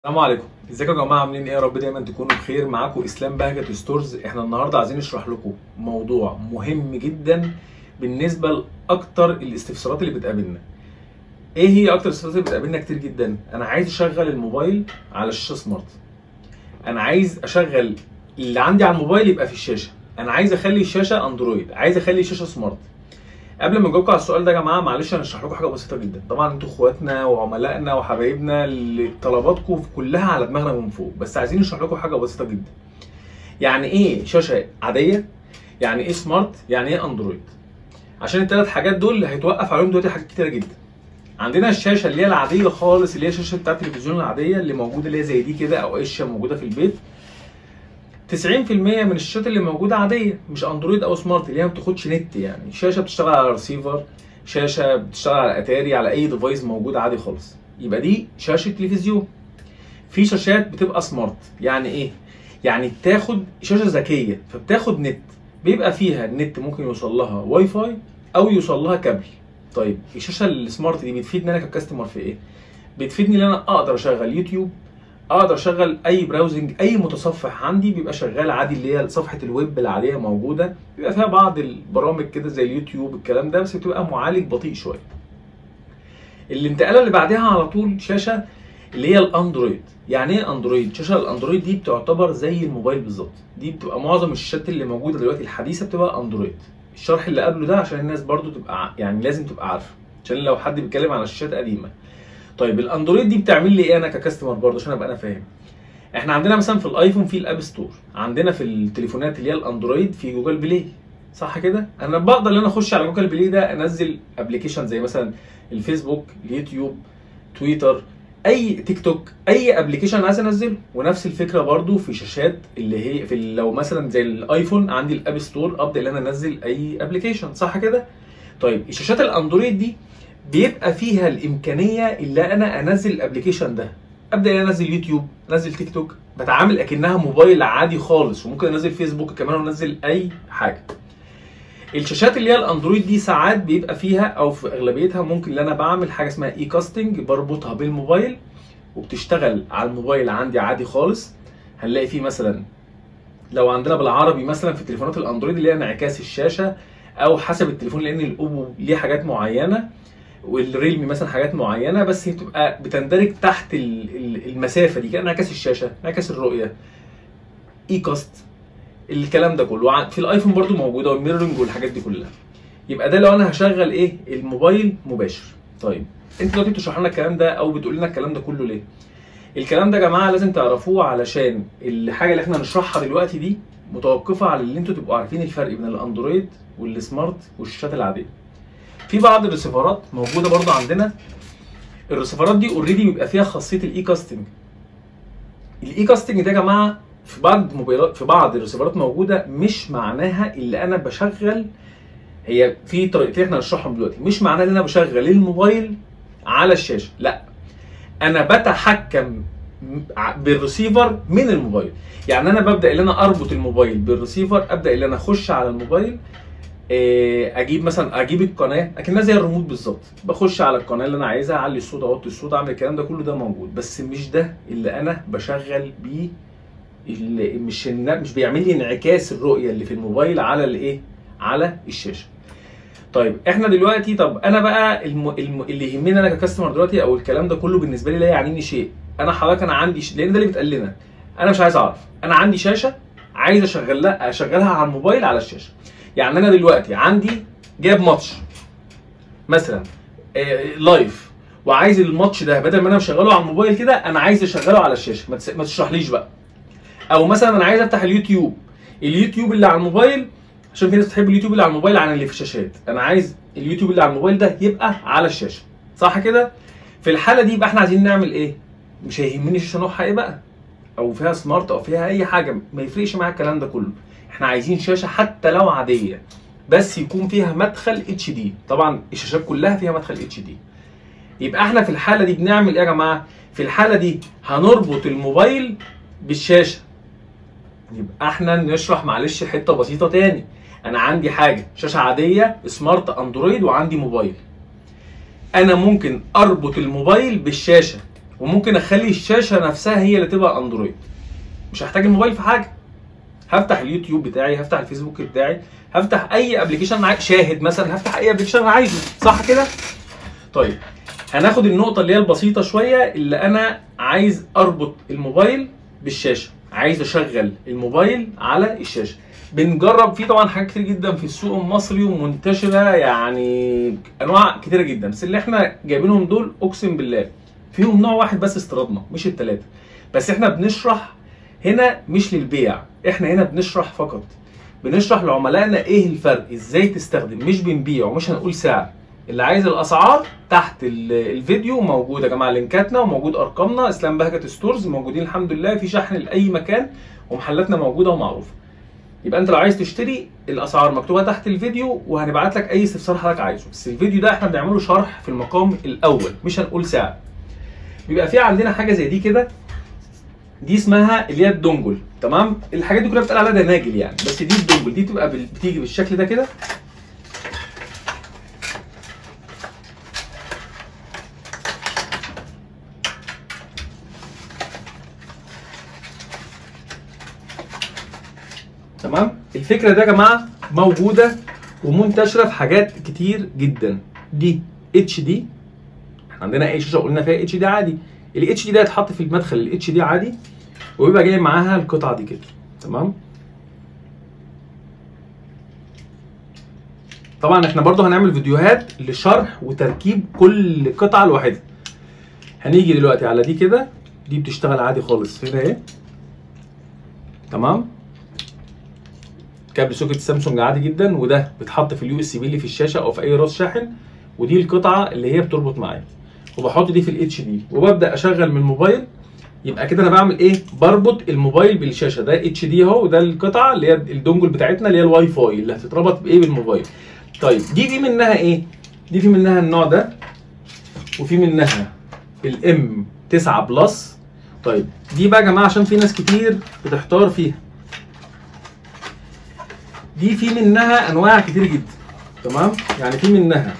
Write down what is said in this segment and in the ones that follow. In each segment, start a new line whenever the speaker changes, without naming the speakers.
السلام عليكم ازيكم يا جماعه عاملين ايه يا رب دايما تكونوا بخير معاكم اسلام بهجت ستورز احنا النهارده عايزين نشرح لكم موضوع مهم جدا بالنسبه لاكتر الاستفسارات اللي بتقابلنا ايه هي اكتر الاستفسارات اللي بتقابلنا كتير جدا انا عايز اشغل الموبايل على شاشه سمارت انا عايز اشغل اللي عندي على الموبايل يبقى في الشاشه انا عايز اخلي الشاشه اندرويد عايز اخلي الشاشه سمارت قبل ما اجاوبكم على السؤال ده يا جماعه معلش انا هشرح لكم حاجه بسيطه جدا طبعا انتوا اخواتنا وعملائنا وحبايبنا اللي طلباتكم كلها على دماغنا من فوق بس عايزين نشرح لكم حاجه بسيطه جدا يعني ايه شاشه عاديه يعني ايه سمارت يعني ايه اندرويد عشان الثلاث حاجات دول اللي هيتوقف عليهم دلوقتي حاجات كتيره جدا عندنا الشاشه اللي هي العاديه خالص اللي هي الشاشه بتاعت التلفزيون العاديه اللي موجوده اللي هي زي دي كده او قشه موجوده في البيت 90% من الشاشات اللي موجوده عاديه مش اندرويد او سمارت اللي هي ما بتاخدش نت يعني شاشه بتشتغل على ريسيفر شاشه بتشتغل على اتاري على اي ديفايس موجود عادي خالص يبقى دي شاشه تلفزيون في شاشات بتبقى سمارت يعني ايه يعني بتاخد شاشه ذكيه فبتاخد نت بيبقى فيها النت ممكن يوصل لها واي فاي او يوصل لها كابل طيب الشاشه السمارت دي بتفيدني انا ككاستمر في ايه بتفيدني ان انا اقدر اشغل يوتيوب اقدر اشغل اي براوزنج اي متصفح عندي بيبقى شغال عادي اللي هي صفحه الويب العاديه موجوده بيبقى فيها بعض البرامج كده زي اليوتيوب الكلام ده بس بتبقى معالج بطيء شويه الانتقاله اللي بعدها على طول شاشه اللي هي الاندرويد يعني ايه اندرويد شاشه الاندرويد دي بتعتبر زي الموبايل بالظبط دي بتبقى معظم الشاشات اللي موجوده دلوقتي الحديثه بتبقى اندرويد الشرح اللي قبله ده عشان الناس برضو تبقى يعني لازم تبقى عارفه عشان لو حد بيتكلم على شاشات قديمه طيب الاندرويد دي بتعمل لي ايه انا ككاستمر برضه عشان ابقى انا فاهم احنا عندنا مثلا في الايفون في الاب ستور عندنا في التليفونات اللي هي الاندرويد في جوجل بلاي صح كده انا بقدر ان انا اخش على جوجل بلاي ده انزل ابلكيشن زي مثلا الفيسبوك اليوتيوب تويتر اي تيك توك اي ابلكيشن عايز انزله ونفس الفكره برضو في شاشات اللي هي في لو مثلا زي الايفون عندي الاب ستور ابدا ان انا انزل اي ابلكيشن صح كده طيب الشاشات الاندرويد دي بيبقى فيها الامكانيه اللي انا انزل الابلكيشن ده ابدا انزل يوتيوب انزل تيك توك بتعامل اكنها موبايل عادي خالص وممكن انزل فيسبوك كمان وانزل اي حاجه الشاشات اللي هي الاندرويد دي ساعات بيبقى فيها او في اغلبيتها ممكن ان انا بعمل حاجه اسمها اي كاستنج بربطها بالموبايل وبتشتغل على الموبايل عندي عادي خالص هنلاقي فيه مثلا لو عندنا بالعربي مثلا في تليفونات الاندرويد اللي هي انعكاس الشاشه او حسب التليفون لان الاوبو ليه حاجات معينه والريلمي مثلا حاجات معينه بس هي بتبقى بتندرج تحت المسافه دي كان انعكاس الشاشه انعكاس الرؤيه اي كاست الكلام ده كله في الايفون برضو موجوده والميرورنج والحاجات دي كلها يبقى ده لو انا هشغل ايه الموبايل مباشر طيب انت دلوقتي بتشرح لنا الكلام ده او بتقول لنا الكلام ده كله ليه الكلام ده يا جماعه لازم تعرفوه علشان الحاجه اللي احنا هنشرحها دلوقتي دي متوقفه على اللي انتوا تبقوا عارفين الفرق بين الاندرويد والسمارت والشاشات العاديه في بعض الريسيفرات موجوده برضو عندنا الريسيفرات دي اوريدي بيبقى فيها خاصيه الاي كاستنج الاي كاستنج ده يا جماعه في بعض الموبايلات في بعض الريسيفرات موجوده مش معناها اللي انا بشغل هي في طريقتين احنا هنشرحهم دلوقتي مش معناها ان انا بشغل الموبايل على الشاشه لا انا بتحكم بالريسيفر من الموبايل يعني انا ببدا ان انا اربط الموبايل بالريسيفر ابدا ان انا اخش على الموبايل اجيب مثلا اجيب القناه اكنها زي الريموت بالظبط بخش على القناه اللي انا عايزها اعلي الصوت اوطي الصوت اعمل الكلام ده كله ده موجود بس مش ده اللي انا بشغل بيه اللي مش مش بيعمل لي انعكاس الرؤيه اللي في الموبايل على الايه على الشاشه طيب احنا دلوقتي طب انا بقى الم... الم... اللي يهمني انا ككاستمر دلوقتي او الكلام ده كله بالنسبه لي لا يعنيني شيء انا حضرتك انا عندي ش... لان ده اللي بيتقال لنا انا مش عايز اعرف انا عندي شاشه عايز اشغل لها اشغلها على الموبايل على الشاشه يعني انا دلوقتي عندي جايب ماتش مثلا آه لايف وعايز الماتش ده بدل ما انا مشغله على الموبايل كده انا عايز اشغله على الشاشه ما, تس... ما تشرحليش بقى او مثلا انا عايز افتح اليوتيوب اليوتيوب اللي على الموبايل عشان في ناس بتحب اليوتيوب اللي على الموبايل عن اللي في الشاشات انا عايز اليوتيوب اللي على الموبايل ده يبقى على الشاشه صح كده في الحاله دي يبقى احنا عايزين نعمل ايه مش هيهمني الشاشه نوعها ايه بقى او فيها سمارت او فيها اي حاجه ما يفرقش معايا الكلام ده كله احنا عايزين شاشه حتى لو عاديه بس يكون فيها مدخل اتش دي طبعا الشاشات كلها فيها مدخل اتش دي يبقى احنا في الحاله دي بنعمل ايه يا جماعه في الحاله دي هنربط الموبايل بالشاشه يبقى احنا نشرح معلش حته بسيطه تاني انا عندي حاجه شاشه عاديه سمارت اندرويد وعندي موبايل انا ممكن اربط الموبايل بالشاشه وممكن اخلي الشاشه نفسها هي اللي تبقى اندرويد مش هحتاج الموبايل في حاجه هفتح اليوتيوب بتاعي هفتح الفيسبوك بتاعي هفتح اي ابلكيشن عاي... شاهد مثلا هفتح اي ابلكيشن انا عايزه صح كده طيب هناخد النقطه اللي هي البسيطه شويه اللي انا عايز اربط الموبايل بالشاشه عايز اشغل الموبايل على الشاشه بنجرب فيه طبعا حاجات كتير جدا في السوق المصري ومنتشره يعني انواع كتيره جدا بس اللي احنا جايبينهم دول اقسم بالله فيهم نوع واحد بس استيرادنا مش الثلاثه بس احنا بنشرح هنا مش للبيع احنا هنا بنشرح فقط بنشرح لعملائنا ايه الفرق ازاي تستخدم مش بنبيع ومش هنقول سعر اللي عايز الاسعار تحت ال- الفيديو موجود يا جماعه لينكاتنا وموجود ارقامنا اسلام بهجت ستورز موجودين الحمد لله في شحن لاي مكان ومحلاتنا موجوده ومعروفه يبقى انت لو عايز تشتري الاسعار مكتوبه تحت الفيديو وهنبعت لك اي استفسار حضرتك عايزه بس الفيديو ده احنا بنعمله شرح في المقام الاول مش هنقول سعر بيبقى في عندنا حاجه زي دي كده دي اسمها اللي هي الدونجل تمام الحاجات دي كلها بتقال عليها دناجل يعني بس دي الدونجل دي بتبقى بال- بتيجي بالشكل ده كده تمام الفكره ده يا جماعه موجوده ومنتشره في حاجات كتير جدا دي اتش دي احنا عندنا اي شاشه قلنا فيها اتش دي عادي الاتش دي ده يتحط في المدخل الاتش دي عادي ويبقى جاي معاها القطعه دي كده تمام طبعا احنا برضو هنعمل فيديوهات لشرح وتركيب كل قطعه لوحدها هنيجي دلوقتي على دي كده دي بتشتغل عادي خالص هنا اهي تمام كابل سوكت سامسونج عادي جدا وده بيتحط في اليو اس بي اللي في الشاشه او في اي راس شاحن ودي القطعه اللي هي بتربط معايا وبحط دي في الاتش دي وببدا اشغل من الموبايل يبقى كده انا بعمل ايه بربط الموبايل بالشاشه ده اتش دي اهو وده القطعه اللي هي الدونجل بتاعتنا اللي هي الواي فاي اللي هتتربط بايه بالموبايل طيب دي في منها ايه دي في منها النوع ده وفي منها الام 9 بلس طيب دي بقى يا جماعه عشان في ناس كتير بتحتار فيها دي في منها انواع كتير جدا تمام يعني في منها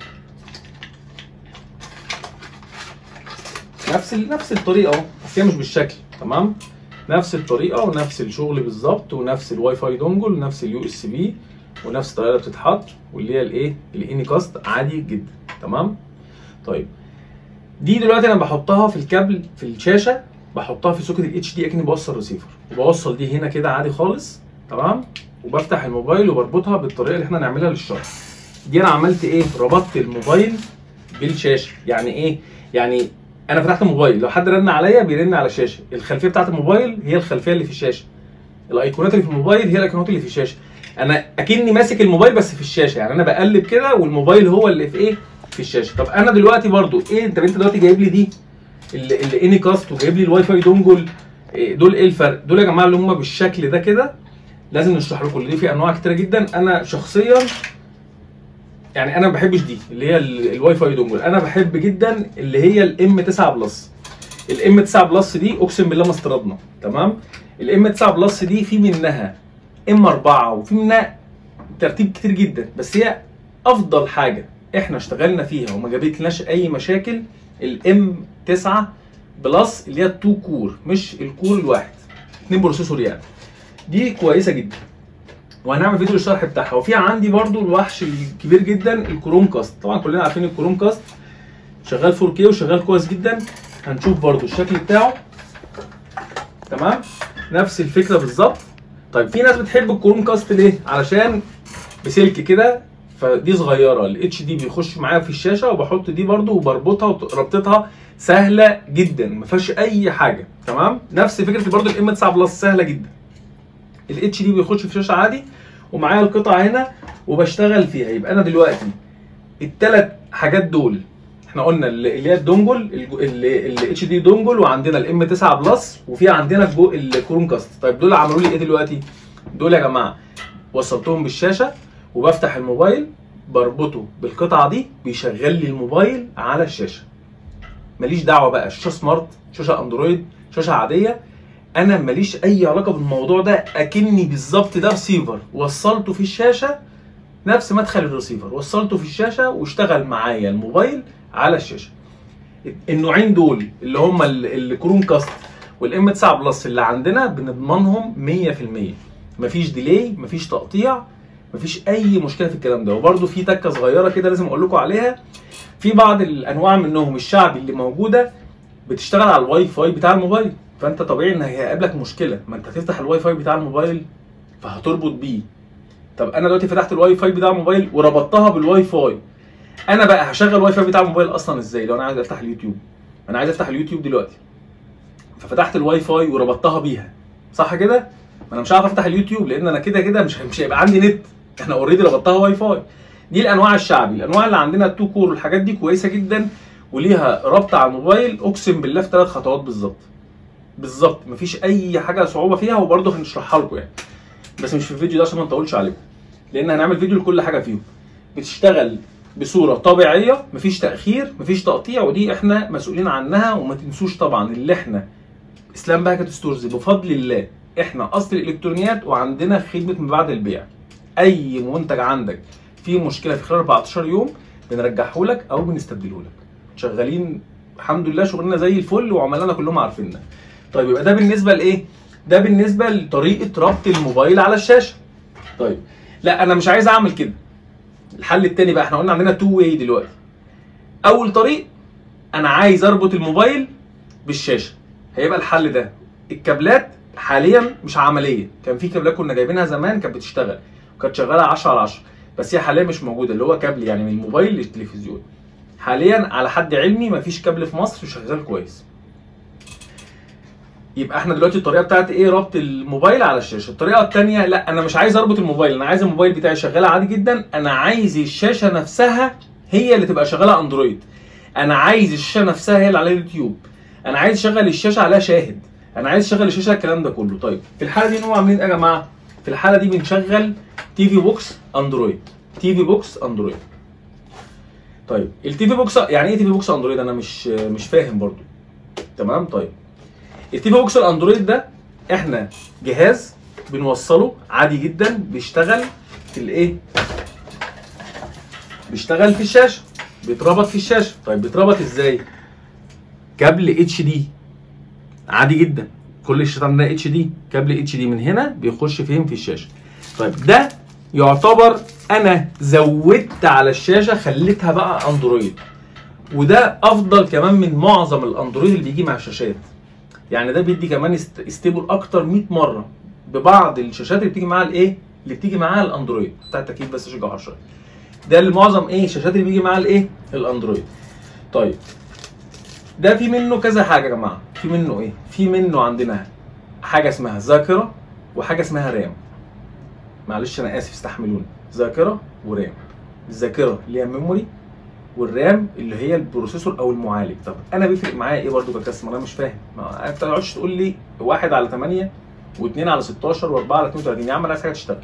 نفس ال... نفس الطريقه اهو بس هي مش بالشكل تمام نفس الطريقه ونفس الشغل بالظبط ونفس الواي فاي دونجل ونفس اليو اس بي ونفس الطريقه اللي بتتحط واللي هي الايه الاني كاست عادي جدا تمام طيب دي دلوقتي انا بحطها في الكابل في الشاشه بحطها في سوكت الاتش دي اكني بوصل ريسيفر وبوصل دي هنا كده عادي خالص تمام وبفتح الموبايل وبربطها بالطريقه اللي احنا هنعملها للشرح دي انا عملت ايه ربطت الموبايل بالشاشه يعني ايه يعني انا فتحت الموبايل لو حد رن عليا بيرن على الشاشه الخلفيه بتاعت الموبايل هي الخلفيه اللي في الشاشه الايقونات اللي في الموبايل هي الايقونات اللي في الشاشه انا اكني ماسك الموبايل بس في الشاشه يعني انا بقلب كده والموبايل هو اللي في ايه في الشاشه طب انا دلوقتي برضو ايه انت انت دلوقتي جايب لي دي الاني كاست وجايب لي الواي فاي دونجل إيه دول ايه الفرق دول يا جماعه اللي هم بالشكل ده كده لازم نشرح لكم اللي دي في انواع كتيره جدا انا شخصيا يعني انا ما بحبش دي اللي هي ال- الواي فاي دونجل انا بحب جدا اللي هي الام 9 بلس الام 9 بلس دي اقسم بالله ما استردنا تمام الام 9 بلس دي في منها ام 4 وفي منها ترتيب كتير جدا بس هي افضل حاجه احنا اشتغلنا فيها وما جابتلناش اي مشاكل الام 9 بلس اللي هي التو كور مش الكور الواحد اتنين بروسيسور يعني دي كويسه جدا وهنعمل فيديو الشرح بتاعها وفي عندي برضو الوحش الكبير جدا الكروم كاست طبعا كلنا عارفين الكروم كاست شغال 4K وشغال كويس جدا هنشوف برضو الشكل بتاعه تمام نفس الفكره بالظبط طيب في ناس بتحب الكروم كاست ليه علشان بسلك كده فدي صغيره الاتش دي بيخش معايا في الشاشه وبحط دي برضو وبربطها وربطتها سهله جدا ما فيهاش اي حاجه تمام نفس فكره برضو الام 9 بلس سهله جدا الاتش دي بيخش في شاشه عادي ومعايا القطعه هنا وبشتغل فيها يبقى انا دلوقتي الثلاث حاجات دول احنا قلنا اللي اللي هي الدونجل الاتش دي دونجل وعندنا الام 9 بلس وفي عندنا الجو الكروم كاست طيب دول عملوا لي ايه دلوقتي دول يا جماعه وصلتهم بالشاشه وبفتح الموبايل بربطه بالقطعه دي بيشغل لي الموبايل على الشاشه ماليش دعوه بقى شاشه سمارت شاشه اندرويد شاشه عاديه انا ماليش اي علاقه بالموضوع ده اكني بالظبط ده ريسيفر وصلته في الشاشه نفس مدخل الريسيفر وصلته في الشاشه واشتغل معايا الموبايل على الشاشه النوعين دول اللي هم ال- الكروم كاست والام 9 بلس اللي عندنا بنضمنهم 100% مفيش ديلي مفيش تقطيع مفيش اي مشكله في الكلام ده وبرده في تكه صغيره كده لازم اقول لكم عليها في بعض الانواع منهم الشعبي اللي موجوده بتشتغل على الواي فاي بتاع الموبايل فانت طبيعي ان هيقابلك مشكله ما انت هتفتح الواي فاي بتاع الموبايل فهتربط بيه طب انا دلوقتي فتحت الواي فاي بتاع الموبايل وربطتها بالواي فاي انا بقى هشغل الواي فاي بتاع الموبايل اصلا ازاي لو انا عايز افتح اليوتيوب انا عايز افتح اليوتيوب دلوقتي ففتحت الواي فاي وربطتها بيها صح كده ما انا مش هعرف افتح اليوتيوب لان انا كده كده مش مش هيبقى عندي نت احنا اوريدي ربطتها واي فاي دي الانواع الشعبي الانواع اللي عندنا التو كور والحاجات دي كويسه جدا وليها ربط على الموبايل اقسم بالله في ثلاث خطوات بالظبط بالظبط مفيش اي حاجه صعوبه فيها وبرضه هنشرحها لكم يعني بس مش في الفيديو ده عشان ما نطولش عليكم لان هنعمل فيديو لكل حاجه فيهم بتشتغل بصوره طبيعيه مفيش تاخير مفيش تقطيع ودي احنا مسؤولين عنها وما تنسوش طبعا اللي احنا اسلام باكت ستورز بفضل الله احنا اصل الالكترونيات وعندنا خدمه ما بعد البيع اي منتج عندك فيه مشكله في خلال 14 يوم بنرجعه لك او بنستبدله لك شغالين الحمد لله شغلنا زي الفل وعملائنا كلهم عارفيننا طيب يبقى ده بالنسبه لايه ده بالنسبه لطريقه ربط الموبايل على الشاشه طيب لا انا مش عايز اعمل كده الحل التاني بقى احنا قلنا عندنا تو واي دلوقتي اول طريق انا عايز اربط الموبايل بالشاشه هيبقى الحل ده الكابلات حاليا مش عمليه كان في كابلات كنا جايبينها زمان كانت بتشتغل وكانت شغاله 10 على 10 بس هي حاليا مش موجوده اللي هو كابل يعني من الموبايل للتلفزيون حاليا على حد علمي مفيش كابل في مصر شغال كويس يبقى احنا دلوقتي الطريقه بتاعت ايه ربط الموبايل على الشاشه الطريقه الثانيه لا انا مش عايز اربط الموبايل انا عايز الموبايل بتاعي شغاله عادي جدا انا عايز الشاشه نفسها هي اللي تبقى شغاله اندرويد انا عايز الشاشه نفسها هي اللي عليها اليوتيوب انا عايز اشغل الشاشه عليها شاهد انا عايز اشغل الشاشه الكلام ده كله طيب في الحاله دي نقوم عاملين ايه يا جماعه في الحاله دي بنشغل تي في بوكس اندرويد تي في بوكس اندرويد طيب التي في بوكس يعني ايه تي في بوكس اندرويد انا مش مش فاهم برضو تمام طيب التي في بوكس الاندرويد ده احنا جهاز بنوصله عادي جدا بيشتغل في الايه بيشتغل في الشاشه بيتربط في الشاشه طيب بيتربط ازاي كابل اتش دي عادي جدا كل الشاشات عندنا اتش دي كابل اتش دي من هنا بيخش فين في الشاشه طيب ده يعتبر انا زودت على الشاشه خليتها بقى اندرويد وده افضل كمان من معظم الاندرويد اللي بيجي مع الشاشات يعني ده بيدي كمان است- ستيبل اكتر 100 مره ببعض الشاشات اللي بتيجي معاها الايه اللي بتيجي معاها الاندرويد بتاع التكييف بس اشجع على شويه ده اللي معظم ايه الشاشات اللي بيجي معاها الايه الاندرويد طيب ده في منه كذا حاجه يا جماعه في منه ايه في منه عندنا حاجه اسمها ذاكره وحاجه اسمها رام معلش انا اسف استحملوني ذاكره ورام الذاكره اللي هي الميموري والرام اللي هي البروسيسور او المعالج طب انا بيفرق معايا ايه برضو ككاستمر انا مش فاهم ما انت ما تقعدش تقول لي 1 على 8 و2 على 16 و4 على 32 يا عم انا عايز حاجه تشتغل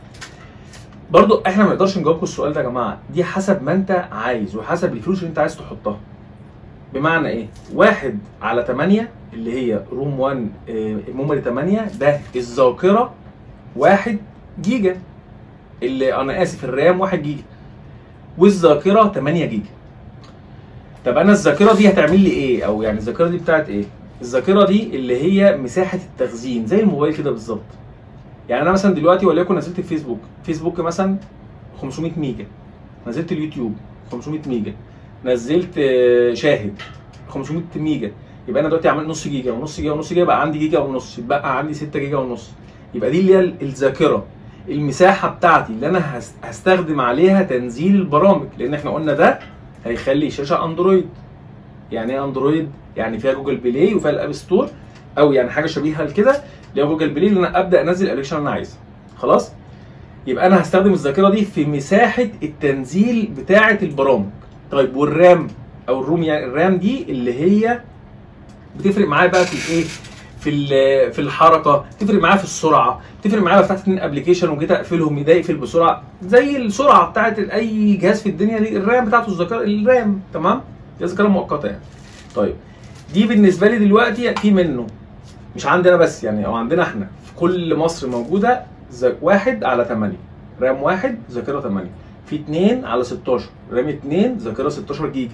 برضو احنا ما نقدرش نجاوبكم السؤال ده يا جماعه دي حسب ما انت عايز وحسب الفلوس اللي انت عايز تحطها بمعنى ايه؟ واحد على 8 اللي هي روم 1 آه، ميموري 8 ده الذاكره 1 جيجا اللي انا اسف الرام 1 جيجا والذاكره 8 جيجا طب انا الذاكره دي هتعمل لي ايه او يعني الذاكره دي بتاعت ايه الذاكره دي اللي هي مساحه التخزين زي الموبايل كده بالظبط يعني انا مثلا دلوقتي وليكن نزلت الفيسبوك فيسبوك مثلا 500 ميجا نزلت اليوتيوب 500 ميجا نزلت آه، شاهد 500 ميجا يبقى انا دلوقتي عملت نص جيجا ونص جيجا ونص جيجا يبقى عندي جيجا ونص يبقى عندي 6 جيجا ونص يبقى دي اللي هي الذاكره المساحه بتاعتي اللي انا هس- هستخدم عليها تنزيل البرامج لان احنا قلنا ده هيخلي شاشه اندرويد يعني ايه اندرويد يعني فيها جوجل بلاي وفيها الاب ستور او يعني حاجه شبيهه لكده اللي هي جوجل بلاي اللي انا ابدا انزل الابلكيشن اللي انا عايزه خلاص يبقى انا هستخدم الذاكره دي في مساحه التنزيل بتاعه البرامج طيب والرام او الروم يعني الرام دي اللي هي بتفرق معايا بقى في الايه في ال- في الحركه تفرق معايا في السرعه تفرق معايا لو فتحت اتنين ابلكيشن وجيت اقفلهم يبدا يقفل بسرعه زي السرعه بتاعت اي جهاز في الدنيا دي الرام بتاعته الذاكره الرام تمام دي ذاكره مؤقته يعني طيب دي بالنسبه لي دلوقتي في منه مش عندنا بس يعني او عندنا احنا في كل مصر موجوده ذا- واحد على 8 رام واحد ذاكره 8 في 2 على 16 رام 2 ذاكره 16 جيجا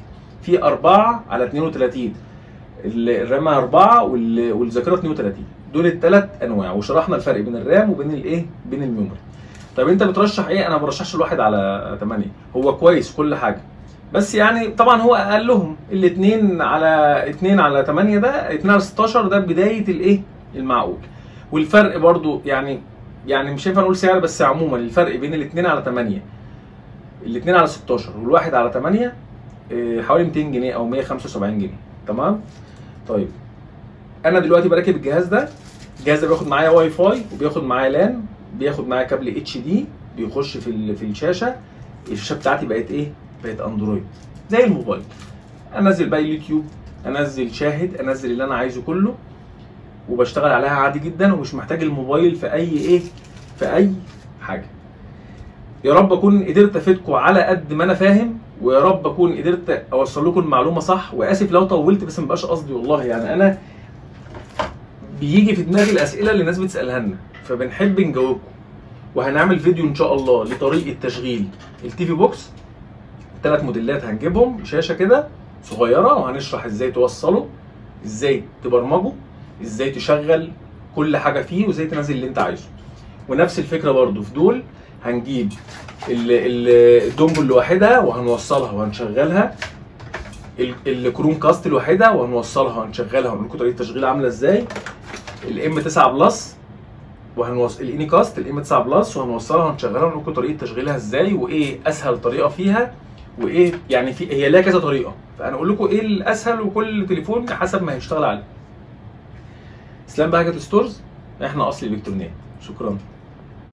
في 4 على 32 ال- الرام 4 وال- والذاكره 32 دول الثلاث انواع وشرحنا الفرق بين الرام وبين الايه بين الميموري طب انت بترشح ايه انا ما برشحش الواحد على 8 هو كويس كل حاجه بس يعني طبعا هو اقلهم الاثنين على 2 على 8 ده 2 على 16 ده بدايه الايه المعقول والفرق برضو يعني يعني مش هينفع نقول سعر بس عموما الفرق بين الاثنين على 8 الاثنين على 16 والواحد على 8 آه، حوالي 200 جنيه او 175 جنيه تمام طيب انا دلوقتي بركب الجهاز ده الجهاز ده بياخد معايا واي فاي وبياخد معايا لان بياخد معايا كابل اتش دي بيخش في ال- في الشاشه الشاشه بتاعتي بقت ايه بقت اندرويد زي الموبايل انزل بقى اليوتيوب انزل شاهد انزل اللي انا عايزه كله وبشتغل عليها عادي جدا ومش محتاج الموبايل في اي ايه في اي حاجه يا رب اكون قدرت افيدكم على قد ما انا فاهم ويا رب اكون قدرت اوصل لكم المعلومه صح واسف لو طولت بس مبقاش قصدي والله يعني انا بيجي في دماغي الاسئله اللي الناس بتسالها لنا فبنحب نجاوبكم وهنعمل فيديو ان شاء الله لطريقه تشغيل التي في بوكس ثلاث موديلات هنجيبهم شاشه كده صغيره وهنشرح ازاي توصله ازاي تبرمجه ازاي تشغل كل حاجه فيه وازاي تنزل اللي انت عايزه ونفس الفكره برضو في دول هنجيب ال- ال- الدومبل لوحدها وهنوصلها وهنشغلها ال- الكروم كاست لوحدها وهنوصلها وهنشغلها ونقول لكم طريقه تشغيلها عامله ازاي الام 9 بلس وهنوصل الاني كاست الام 9 بلس وهنوصلها وهنشغلها ونقول لكم طريقه تشغيلها ازاي وايه اسهل طريقه فيها وايه يعني في هي لها كذا طريقه فانا اقول لكم ايه الاسهل وكل تليفون حسب ما هيشتغل عليه اسلام بهجت ستورز احنا اصل الالكترونيه شكرا